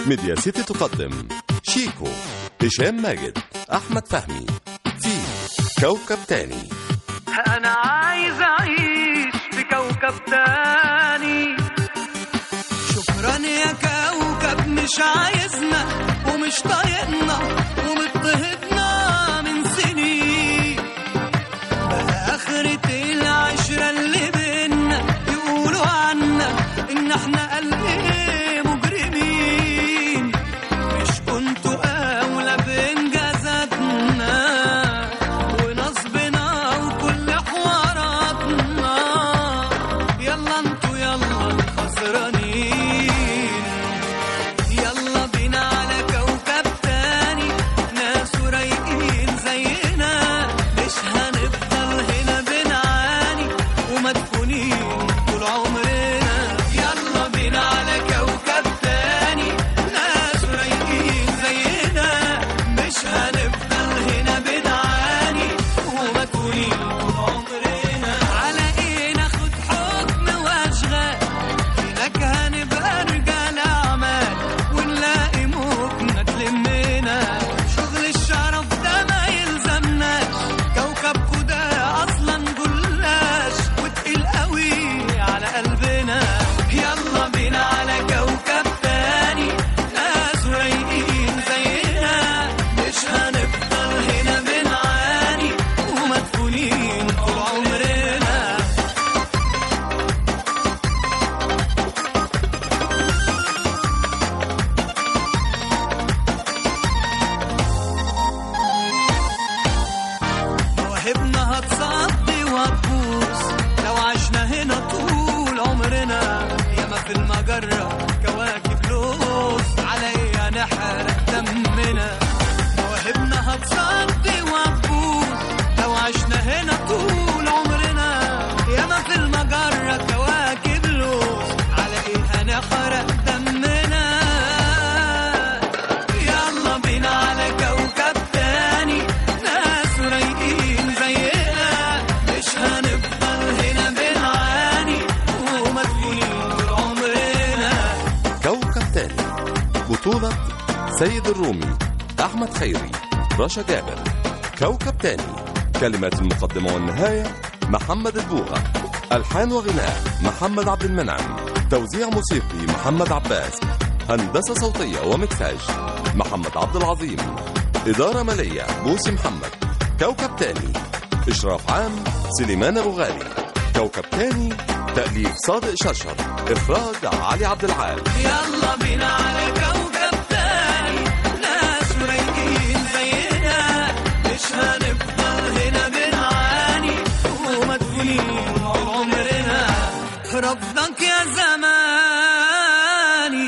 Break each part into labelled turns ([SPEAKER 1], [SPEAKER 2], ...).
[SPEAKER 1] ميديا سيتي تقدم شيكو هشام ماجد أحمد فهمي في كوكب تاني
[SPEAKER 2] انا عايز اعيش في كوكب تاني
[SPEAKER 3] شكرا يا كوكب مش عايزنا ومش طايقنا ومضطهدنا من سنين بقى آخرة العشرة اللي بينا يقولوا عنا إن إحنا قلب مجرمين مش كنتوا أولى بإنجازاتنا ونصبنا وكل حواراتنا يلا انتوا يلا الخسرانين يلا بينا على كوكب تاني ناس رايقين زينا مش هنفضل هنا بنعاني ومدفونين طول عمرنا يلا بينا على كوكب تاني ناس رايقين زينا مش هنفضل هنا بنعاني ومدفونين طول عمرنا على ايه ناخد حكم واشغال هناك هنبقى رجال اعمال ونلاقي مكنة تلمنا شغل الشرف ده ما يلزمناش كوكبكو ده اصلا جلاش وتقيل قوي على قلبنا يلا بينا على كوكب تاني ناس رايقين زينا مش هنفضل هنا بنعاني ومدفونين طول عمرنا مواهبنا هتصدي وهتبوظ لو عشنا هنا طول عمرنا ياما في المجرة كواكب لوز على ايه هنحرق دمنا مواهبنا هتصدي وهتبوظ لو عشنا هنا طول عمرنا ياما في المجرة كواكب لوز على ايه هنحرق دمنا يلا بينا على كوكب تاني ناس رايقين زينا مش هنفضل هنا بنعاني ومدفونين طول عمرنا
[SPEAKER 1] كوكب تاني بطولة سيد الرومي أحمد خيري رشا جابر كوكب تاني كلمات المقدمة والنهاية محمد البوغة ألحان وغناء محمد عبد المنعم توزيع موسيقي محمد عباس هندسة صوتية ومكساج محمد عبد العظيم إدارة مالية بوسي محمد كوكب تاني إشراف عام سليمان أبو غالي كوكب تاني تأليف صادق شرشر إخراج علي عبد العال
[SPEAKER 3] يلا بينا على كوكب تاني ناس رايقين زينا مش هنفضل هنا بنعاني ومدفونين طول عمرنا رفضك يا زماني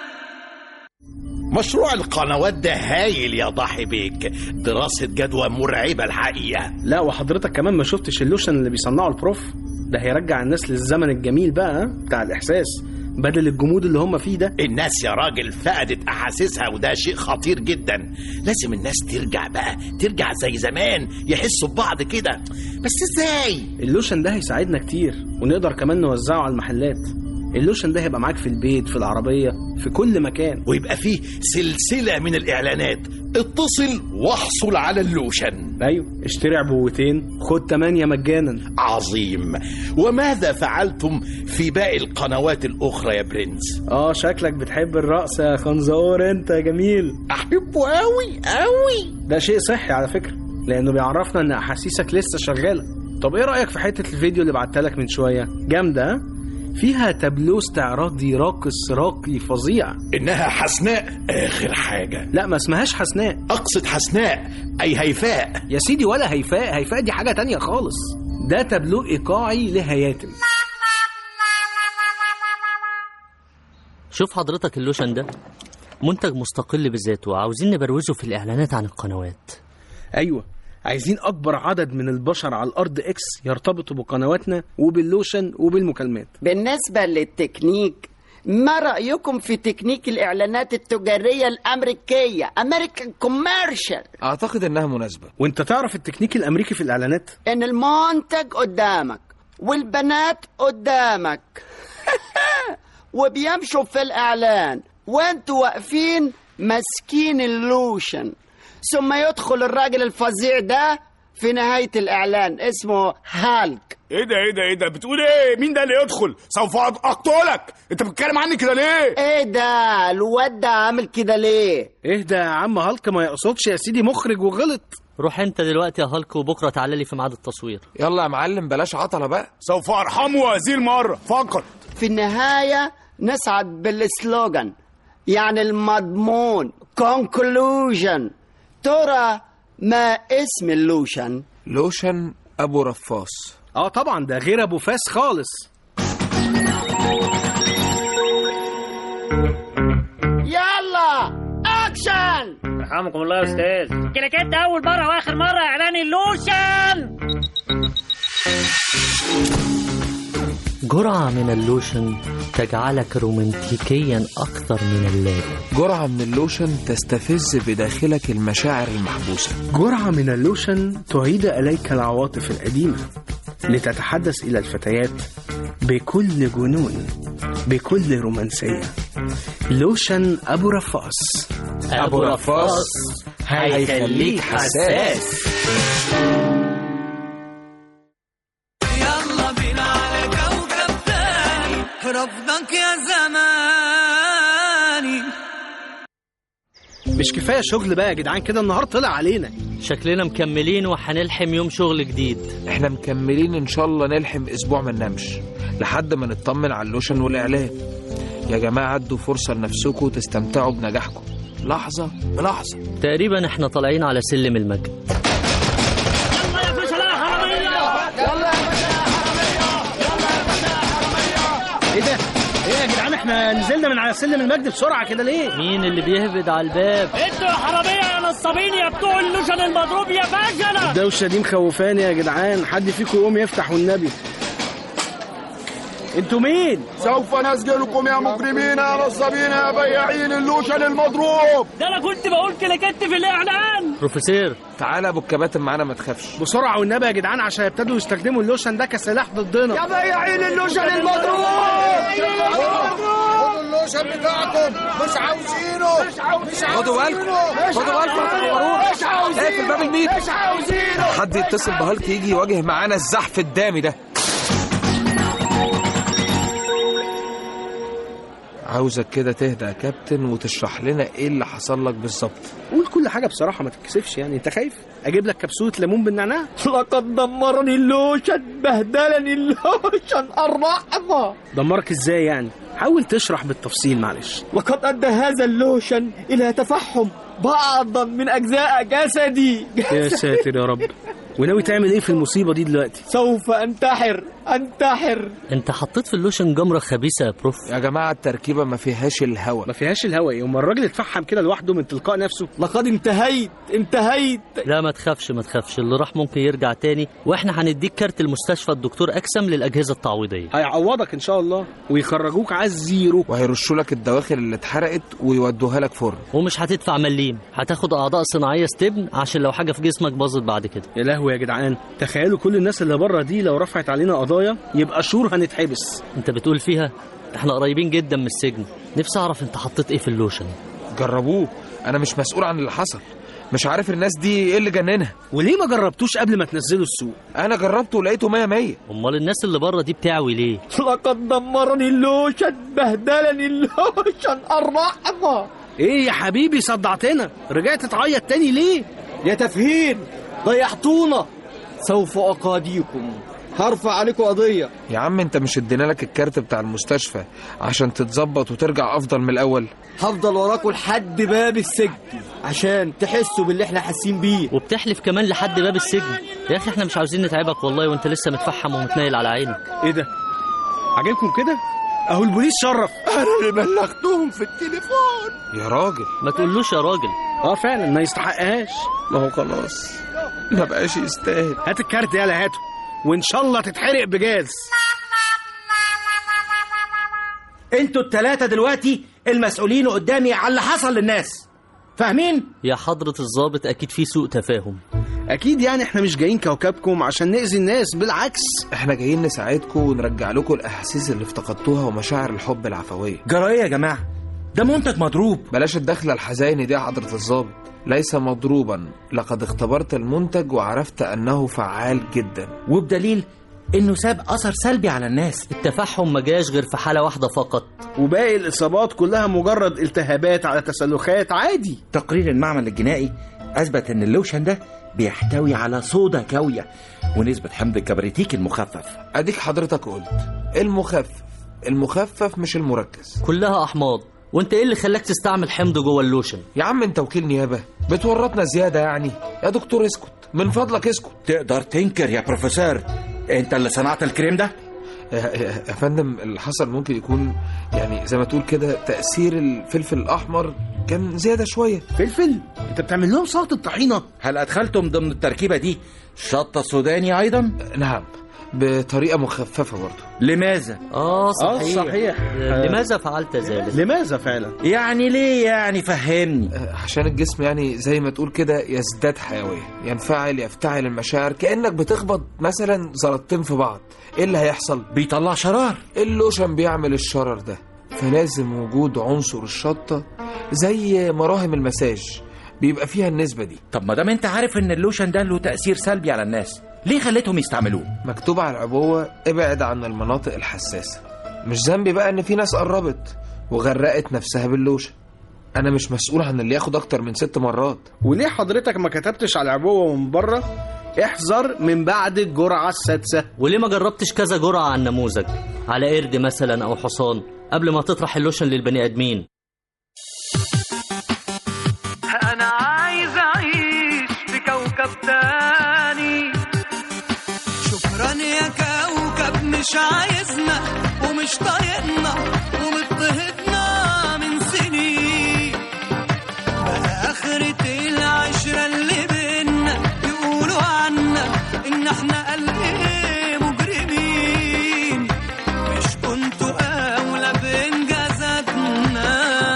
[SPEAKER 4] مشروع القنوات ده هايل يا ضاحي بيك دراسة جدوى مرعبة الحقيقة
[SPEAKER 5] لا وحضرتك كمان ما شفتش اللوشن اللي بيصنعه البروف ده هيرجع الناس للزمن الجميل بقى ها؟ بتاع الإحساس بدل الجمود اللي هم فيه ده
[SPEAKER 4] الناس يا راجل فقدت أحاسيسها وده شيء خطير جدا لازم الناس ترجع بقى ترجع زي زمان يحسوا ببعض كده بس ازاي
[SPEAKER 5] اللوشن ده هيساعدنا كتير ونقدر كمان نوزعه على المحلات اللوشن ده هيبقى معاك في البيت في العربية في كل مكان
[SPEAKER 4] ويبقى فيه سلسلة من الإعلانات اتصل واحصل على اللوشن
[SPEAKER 5] أيوه اشتري عبوتين خد تمانية مجانا
[SPEAKER 4] عظيم وماذا فعلتم في باقي القنوات الأخرى يا برنس
[SPEAKER 5] اه شكلك بتحب الرقص يا خنزور انت يا جميل
[SPEAKER 4] أحبه أوي أوي
[SPEAKER 5] ده شيء صحي على فكرة لأنه بيعرفنا إن أحاسيسك لسه شغالة طب إيه رأيك في حتة الفيديو اللي بعتها لك من شوية جامدة ها؟ فيها تابلو استعراضي راقص راقي فظيع
[SPEAKER 4] إنها حسناء آخر حاجة
[SPEAKER 5] لا ما اسمهاش حسناء
[SPEAKER 4] أقصد حسناء أي هيفاء
[SPEAKER 5] يا سيدي ولا هيفاء هيفاء دي حاجة تانية خالص ده تابلو إيقاعي لهياتم
[SPEAKER 6] شوف حضرتك اللوشن ده منتج مستقل بذاته عاوزين نبروزه في الإعلانات عن القنوات
[SPEAKER 5] أيوة عايزين أكبر عدد من البشر على الأرض إكس يرتبطوا بقنواتنا وباللوشن وبالمكالمات
[SPEAKER 7] بالنسبة للتكنيك ما رأيكم في تكنيك الإعلانات التجارية الأمريكية أمريكان كوميرشال
[SPEAKER 8] أعتقد إنها مناسبة
[SPEAKER 5] وانت تعرف التكنيك الامريكي في الاعلانات
[SPEAKER 7] إن المنتج قدامك والبنات قدامك وبيمشوا في الإعلان وانتوا واقفين ماسكين اللوشن ثم يدخل الراجل الفظيع ده في نهاية الإعلان اسمه هالك
[SPEAKER 8] ايه ده ايه ده ايه ده بتقول ايه مين ده اللي يدخل سوف اقتلك انت بتتكلم عني كده ليه
[SPEAKER 7] ايه ده الواد ده عامل كده ليه
[SPEAKER 5] اهدى يا عم هالك ما يقصدش يا سيدي مخرج وغلط
[SPEAKER 6] روح انت دلوقتي يا هالك وبكره تعالى لي في ميعاد التصوير
[SPEAKER 1] يلا يا معلم بلاش عطلة بقى
[SPEAKER 8] سوف ارحمه هذه المره فقط
[SPEAKER 7] في النهاية نصعد بالسلوغان يعني المضمون conclusion ترى ما اسم اللوشن
[SPEAKER 9] لوشن ابو رفاص
[SPEAKER 5] اه طبعا ده غير ابو فاس خالص
[SPEAKER 7] يلا اكشن
[SPEAKER 10] رحمكم الله يا استاذ كلاكيت اول مره واخر مره اعلان اللوشن
[SPEAKER 6] جرعة من اللوشن تجعلك رومانتيكيا أكثر من اللازم
[SPEAKER 9] جرعة من اللوشن تستفز بداخلك المشاعر المحبوسة
[SPEAKER 5] جرعة من اللوشن تعيد إليك العواطف القديمة لتتحدث إلى الفتيات بكل جنون بكل رومانسية لوشن أبو رفاص
[SPEAKER 6] أبو رفاص
[SPEAKER 9] هيخليك حساس
[SPEAKER 3] يلا بينا على كوكب تاني رفضك يا زماني
[SPEAKER 5] مش كفاية شغل بقى يا جدعان كده النهار طلع علينا
[SPEAKER 6] شكلنا مكملين وهنلحم يوم شغل جديد
[SPEAKER 9] احنا مكملين ان شاء الله نلحم اسبوع ما ننامش لحد ما نطمن على اللوشن والاعلان يا جماعة ادوا فرصة لنفسكم تستمتعوا بنجاحكم لحظة بلحظة
[SPEAKER 6] تقريبا احنا طالعين على سلم المجد
[SPEAKER 10] يلا يا فشل يا حراميه
[SPEAKER 5] ايه ده؟ ايه يا جدعان احنا نزلنا من على سلم المجد بسرعة كده ليه؟
[SPEAKER 6] مين اللي بيهبد على الباب
[SPEAKER 10] انتوا يا حراميه يا نصابين يا بتوع اللوشن المضروب يا فشله
[SPEAKER 5] الدوشة دي مخوفاني يا جدعان حد فيكم يقوم يفتح والنبي انتوا مين؟
[SPEAKER 8] سوف نسجلكم يا مجرمين يا نصابين يا بياعين اللوشن المضروب
[SPEAKER 10] ده انا كنت بقول كلاكيت في الاعلان
[SPEAKER 6] بروفيسور
[SPEAKER 9] تعالى ابو الكباتن معانا ما تخافش
[SPEAKER 5] بسرعة والنبي يا جدعان عشان يبتدوا يستخدموا اللوشن ده كسلاح ضدنا
[SPEAKER 7] يا بياعين اللوشن المضروب
[SPEAKER 9] خدوا بالكم خدوا بالكم مش اقفل باب الميت حد يتصل بهالك يجي يواجه معانا الزحف الدامي ده عاوزك كده تهدى يا كابتن وتشرح لنا ايه اللي حصل لك بالظبط
[SPEAKER 5] قول كل حاجة بصراحة ما تتكسفش يعني انت خايف اجيب لك كبسولة ليمون بالنعناع
[SPEAKER 2] لقد دمرني اللوشن بهدلني اللوشن الرحمة
[SPEAKER 5] دمرك ازاي يعني حاول تشرح بالتفصيل معلش
[SPEAKER 2] وقد أدى هذا اللوشن إلى تفحم بعضا من أجزاء جسدي
[SPEAKER 5] يا ساتر يا رب وناوي تعمل ايه في المصيبة دي دلوقتي
[SPEAKER 2] سوف أنتحر أنتحر
[SPEAKER 6] انت حطيت في اللوشن جمرة خبيثة يا بروف
[SPEAKER 9] يا جماعة التركيبة ما فيهاش الهوا
[SPEAKER 5] ما فيهاش الهوا ايه امال الراجل اتفحم كده لوحده من تلقاء نفسه
[SPEAKER 2] لقد انتهيت انتهيت
[SPEAKER 6] لا ما تخافش ما تخافش اللي راح ممكن يرجع تاني واحنا هنديك كارت المستشفى الدكتور اكسم للاجهزه التعويضيه
[SPEAKER 5] هيعوضك ان شاء الله ويخرجوك على الزيرو
[SPEAKER 9] وهيرشوا لك الدواخل اللي اتحرقت ويودوها لك فرن
[SPEAKER 6] ومش هتدفع مليم هتاخد اعضاء صناعيه ستبن عشان لو حاجه في جسمك باظت بعد كده
[SPEAKER 5] يا لهوي يا جدعان تخيلوا كل الناس اللي بره دي لو رفعت علينا قضايا يبقى شهور هنتحبس
[SPEAKER 6] انت بتقول فيها احنا قريبين جدا من السجن نفسي اعرف انت حطيت ايه في اللوشن
[SPEAKER 9] جربوه انا مش مسؤول عن اللي حصل مش عارف الناس دي ايه اللي جننها
[SPEAKER 5] وليه ما جربتوش قبل ما تنزلوا السوق
[SPEAKER 9] انا جربته ولقيته مية مية
[SPEAKER 6] امال الناس اللي بره دي بتعوي ليه
[SPEAKER 2] لقد دمرني اللوشن بهدلني اللوشن الرحمة
[SPEAKER 5] ايه يا حبيبي صدعتنا رجعت تعيط تاني ليه
[SPEAKER 2] يا تفهير ضيعتونا سوف أقاضيكم هرفع عليكم قضية
[SPEAKER 9] يا عم انت مش ادينا لك الكارت بتاع المستشفى عشان تتظبط وترجع افضل من الاول
[SPEAKER 2] هفضل وراكم لحد باب السجن عشان تحسوا باللي احنا حاسين بيه
[SPEAKER 6] وبتحلف كمان لحد باب السجن يا اخي احنا مش عاوزين نتعبك والله وانت لسه متفحم ومتنايل على عينك
[SPEAKER 5] ايه ده عجبكم كده اهو البوليس شرف
[SPEAKER 8] انا اللي بلغتهم في التليفون
[SPEAKER 9] يا راجل
[SPEAKER 6] ما تقولوش يا راجل
[SPEAKER 5] اه فعلا ما يستحقهاش
[SPEAKER 9] ما هو خلاص ما بقاش يستاهل
[SPEAKER 5] هات الكارت يالا هاته وان شاء الله تتحرق بجاز
[SPEAKER 2] انتوا التلاتة دلوقتي المسؤولين قدامي على اللي حصل للناس فاهمين؟
[SPEAKER 6] يا حضرة الضابط اكيد في سوء تفاهم
[SPEAKER 5] اكيد يعني احنا مش جايين كوكبكم عشان نأذي الناس بالعكس
[SPEAKER 9] احنا جايين نساعدكم ونرجع لكم الاحاسيس اللي افتقدتوها ومشاعر الحب العفويه
[SPEAKER 2] جرى ايه يا جماعة؟ ده منتج مضروب
[SPEAKER 9] بلاش الدخلة الحزينة دي يا حضرة الظابط ليس مضروبا لقد اختبرت المنتج وعرفت أنه فعال جدا
[SPEAKER 2] وبدليل انه ساب اثر سلبي على الناس
[SPEAKER 6] التفحم ما جاش غير في حالة واحدة فقط
[SPEAKER 5] وباقي الإصابات كلها مجرد التهابات على تسلخات عادي
[SPEAKER 2] تقرير المعمل الجنائي اثبت ان اللوشن ده بيحتوي على صودا كاوية ونسبة حمض الكبريتيك المخفف
[SPEAKER 9] أديك حضرتك قلت المخفف المخفف مش المركز
[SPEAKER 6] كلها أحماض وانت ايه اللي خلاك تستعمل حمض جوه اللوشن
[SPEAKER 9] يا عم انت وكيل نيابة بتورطنا زيادة يعني يا دكتور اسكت من فضلك اسكت
[SPEAKER 2] تقدر تنكر يا بروفيسور انت اللي صنعت الكريم ده
[SPEAKER 9] يا, يا يا فندم اللي حصل ممكن يكون يعني زي ما تقول كده تأثير الفلفل الأحمر كان زيادة شوية
[SPEAKER 5] فلفل انت بتعمل لهم سلطة طحينة
[SPEAKER 2] هل ادخلتم ضمن التركيبة دي شطة سوداني ايضا
[SPEAKER 9] نعم بطريقة مخففة برضه
[SPEAKER 2] لماذا
[SPEAKER 6] اه صحيح,
[SPEAKER 5] آه، صحيح.
[SPEAKER 6] آه، لماذا فعلت ذلك
[SPEAKER 5] لماذا فعلا
[SPEAKER 2] يعني ليه يعني فهمني
[SPEAKER 9] آه، عشان الجسم يعني زي ما تقول كده يزداد حيوية ينفعل يفتعل المشاعر كأنك بتخبط مثلا زلطتين في بعض ايه اللي هيحصل
[SPEAKER 2] بيطلع شرار
[SPEAKER 9] اللوشن بيعمل الشرر ده فلازم وجود عنصر الشطة زي مراهم المساج بيبقى فيها النسبة دي
[SPEAKER 2] طب ما دام انت عارف ان اللوشن ده له تأثير سلبي على الناس ليه خليتهم يستعملوه
[SPEAKER 9] مكتوب على العبوة ابعد عن المناطق الحساسة مش ذنبي بقى ان في ناس قربت وغرقت نفسها باللوشن انا مش مسؤول عن اللي ياخد اكتر من ست مرات
[SPEAKER 5] وليه حضرتك ما كتبتش على العبوة من بره احذر من بعد الجرعة السادسة
[SPEAKER 6] وليه ما جربتش كذا جرعة عن نموذج على قرد مثلا أو حصان قبل ما تطرح اللوشن للبني آدمين
[SPEAKER 3] انا عايز اعيش في كوكب تاني شكرا يا كوكب مش عايزنا ومش طايقنا ومضطهدنا من سنين بقى آخرة العشرة اللي بينا يقولوا عنا إن إحنا قلب مجرمين مش كنتوا أولى بإنجازاتنا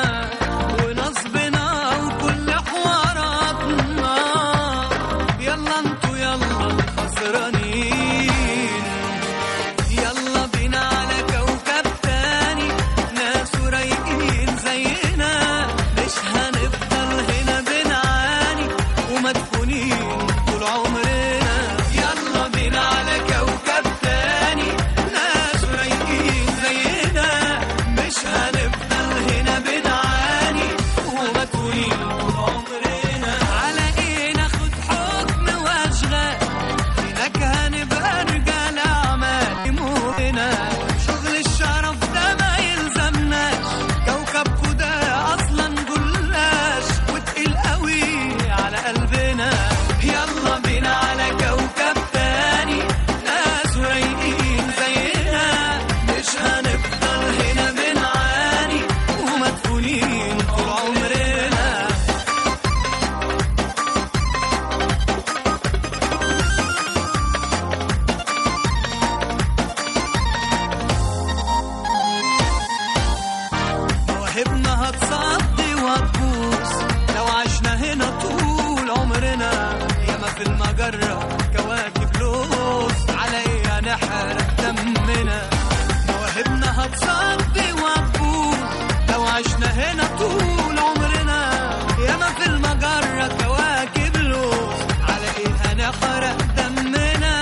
[SPEAKER 3] ونصبنا وكل حواراتنا يلا انتوا يلا الخسرانين يلا بينا على كوكب تاني ناس رايقين زينا مش هنفضل هنا بنعاني ومدفونين طول عمرنا يلا بينا على كوكب تاني ناس رايقين زينا مش هنفضل هنا بنعاني ومدفونين طول عمرنا على ايه ناخد حكم واشغال هناك هنبقى رجال اعمال يموتنا شغل الشرف ده ما يلزمناش كوكبكو ده اصلا جلاش وتقيل قوي على قلبنا يلا بينا على كوكب تاني ناس رايقين زينا مش هنفضل هنا بنعاني ومدفونين طول عمرنا مواهبنا هتصدي وهتبوظ لو عشنا هنا طول عمرنا ياما في المجرة كواكب لوز على ايه هنحرق دمنا مواهبنا هتصدي وهتبوظ لو عشنا هنا طول عمرنا ياما في المجرة كواكب لوز على ايه هنحرق دمنا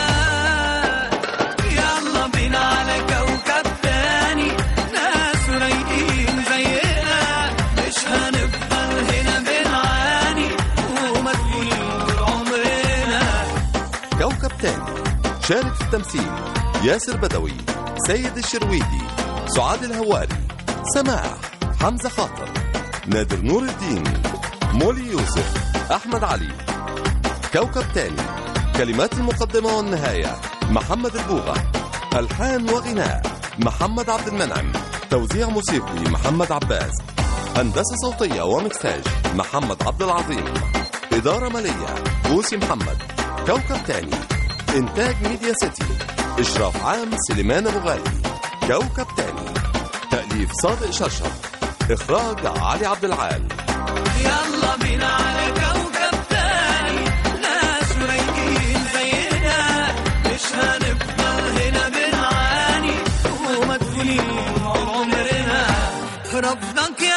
[SPEAKER 3] يلا بينا على كوكب تاني ناس رايقين زينا مش هنفضل هنا بنعاني ومدفونين طول عمرنا
[SPEAKER 1] كوكب تاني شارك في التمثيل ياسر بدوي سيد الشرويدي سعاد الهواري سماح حمزة خاطر نادر نور الدين مولي يوسف أحمد علي كوكب تاني كلمات المقدمة والنهاية محمد البوغة ألحان وغناء محمد عبد المنعم توزيع موسيقي محمد عباس هندسة صوتية ومكساج محمد عبد العظيم إدارة مالية بوسي محمد كوكب تاني إنتاج ميديا سيتي إشراف عام سليمان أبو غالي كوكب تاني تأليف صادق شرشف إخراج علي عبد العال
[SPEAKER 3] يلا بينا على كوكب تاني ناس رايقين زينا مش هنفضل هنا بنعاني ومدفونين طول عمرنا رفضك يا